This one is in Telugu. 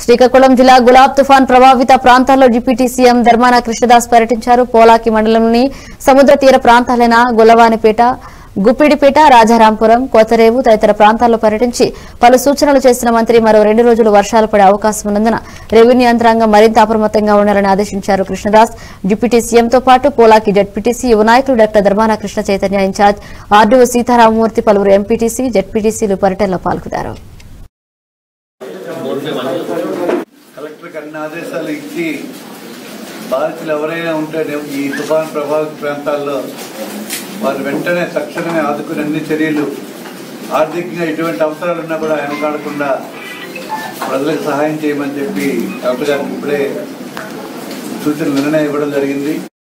శ్రీకాకుళం జిల్లా గులాబ్ తుఫాన్ ప్రభావిత ప్రాంతాల్లో డిప్యూటీ సీఎం ధర్మాన కృష్ణదాస్ పర్యటించారు పోలాకి మండలంలోని సముద్ర తీర ప్రాంతాలైన గొల్లవానిపేట గుప్పిడిపేట రాజారాంపురం కొత్తరేవు తదితర ప్రాంతాల్లో పర్యటించి పలు సూచనలు చేసిన మంత్రి మరో రెండు రోజులు వర్షాలు పడే అవకాశం ఉన్నందున రెవెన్యూ యంత్రాంగం మరింత అప్రమత్తంగా ఉండాలని ఆదేశించారు కృష్ణదాస్ డిప్యూటీ సీఎంతో పాటు పోలాకి జడ్పీటీసీ యువ నాయకులు doctor Dharmana Krishna Chaitanya incharge RDO Sitaramamurthy పలువురు ఎంపీటీసీ జడ్పీటీసీలు పర్యటనలో పాల్గొన్నారు కలెక్టర్కి అన్ని ఆదేశాలు ఇచ్చి బాధితులు ఎవరైనా ఉంటే ఈ తుఫాన్ ప్రభావిత ప్రాంతాల్లో వారు వెంటనే తక్షణమే ఆదుకునే అన్ని చర్యలు ఆర్థికంగా ఎటువంటి అవసరాలు ఉన్నా కూడా వెనకాడకుండా ప్రజలకు సహాయం చేయమని చెప్పి కలెక్టర్ గారికి ఇప్పుడే సూచన నిర్ణయం ఇవ్వడం జరిగింది